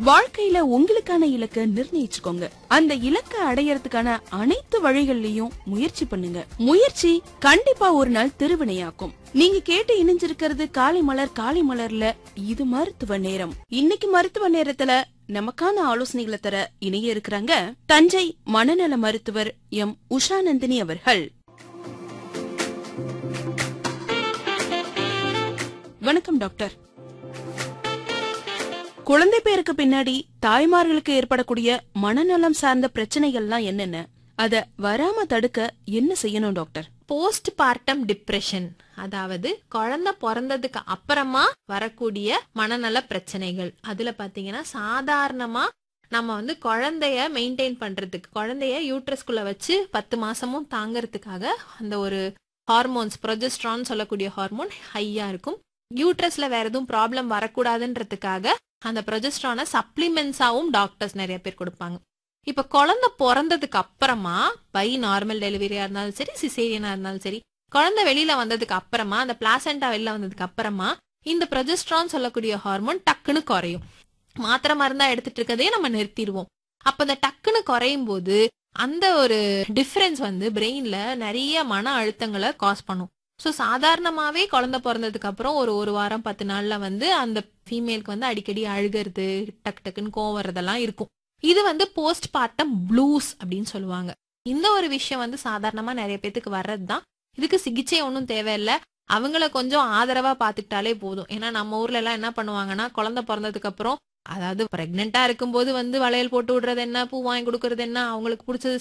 வாழ்க்கையில உங்களுக்கான இலக்க நிர்ணயிச்சுக்கோங்க அந்த இலக்க அடையறதுக்கான அனைத்து வழிகள்லயும் முயற்சி பண்ணுங்க முயற்சி கண்டிப்பா ஒரு நாள் திருவினையாக்கும் நீங்க கேட்டு இணைஞ்சிருக்கிறது காலை மலர் காலை மலர்ல இது மருத்துவ நேரம் இன்னைக்கு மருத்துவ நேரத்துல நமக்கான ஆலோசனைகளை தர இணைய இருக்கிறாங்க தஞ்சை மனநல மருத்துவர் எம் உஷா நந்தினி அவர்கள் வணக்கம் டாக்டர் குழந்தை பேருக்கு பின்னாடி தாய்மார்களுக்கு ஏற்படக்கூடிய மனநலம் சார்ந்த பிரச்சனைகள்லாம் என்னென்ன அத வராம தடுக்க என்ன செய்யணும் டாக்டர் போஸ்ட் பார்ட்டம் டிப்ரெஷன் அதாவது குழந்தை பிறந்ததுக்கு அப்புறமா வரக்கூடிய மனநல பிரச்சனைகள் அதுல பாத்தீங்கன்னா சாதாரணமா நம்ம வந்து குழந்தைய மெயின்டைன் பண்றதுக்கு குழந்தைய யூட்ரஸ்குள்ள வச்சு பத்து மாசமும் தாங்கறதுக்காக அந்த ஒரு ஹார்மோன்ஸ் ப்ரொஜெஸ்ட்ரான் சொல்லக்கூடிய ஹார்மோன் ஹையா இருக்கும் யூட்ரஸ்ல வேற எதுவும் ப்ராப்ளம் வரக்கூடாதுன்றதுக்காக அந்த ப்ரொஜெஸ்ட்ரானை சப்ளிமெண்ட்ஸாவும் டாக்டர்ஸ் நிறைய பேர் கொடுப்பாங்க இப்ப குழந்தை பிறந்ததுக்கு அப்புறமா பை நார்மல் டெலிவரியா இருந்தாலும் சரி சிசேரியனா இருந்தாலும் சரி குழந்தை வெளியில வந்ததுக்கு அப்புறமா அந்த பிளாசண்டா வெளியில வந்ததுக்கு அப்புறமா இந்த ப்ரொஜெஸ்ட்ரான் சொல்லக்கூடிய ஹார்மோன் டக்குன்னு குறையும் மாத்திரை மருந்தா எடுத்துட்டு இருக்கதே நம்ம நிறுத்திடுவோம் அப்ப அந்த டக்குன்னு குறையும் போது அந்த ஒரு டிஃபரன்ஸ் வந்து பிரெயின்ல நிறைய மன அழுத்தங்களை காஸ் பண்ணும் ஸோ சாதாரணமாவே குழந்தை பிறந்ததுக்கு அப்புறம் ஒரு ஒரு வாரம் பத்து நாள்ல வந்து அந்த ஃபீமேலுக்கு வந்து அடிக்கடி அழுகிறது டக்கு டக்குன்னு கோவம் வர்றதெல்லாம் இருக்கும் இது வந்து போஸ்ட் பார்ட்டம் ப்ளூஸ் அப்படின்னு சொல்லுவாங்க இந்த ஒரு விஷயம் வந்து சாதாரணமா நிறைய பேத்துக்கு வர்றது தான் இதுக்கு சிகிச்சை ஒன்றும் தேவையில்லை அவங்கள கொஞ்சம் ஆதரவா பாத்துக்கிட்டாலே போதும் ஏன்னா நம்ம ஊர்ல எல்லாம் என்ன பண்ணுவாங்கன்னா குழந்தை பிறந்ததுக்கு அப்புறம் அதாவது பிரெக்னெண்டா இருக்கும்போது வந்து வளையல் போட்டு விடுறது என்ன பூ வாங்கி கொடுக்கறது என்ன அவங்களுக்கு பிடிச்சது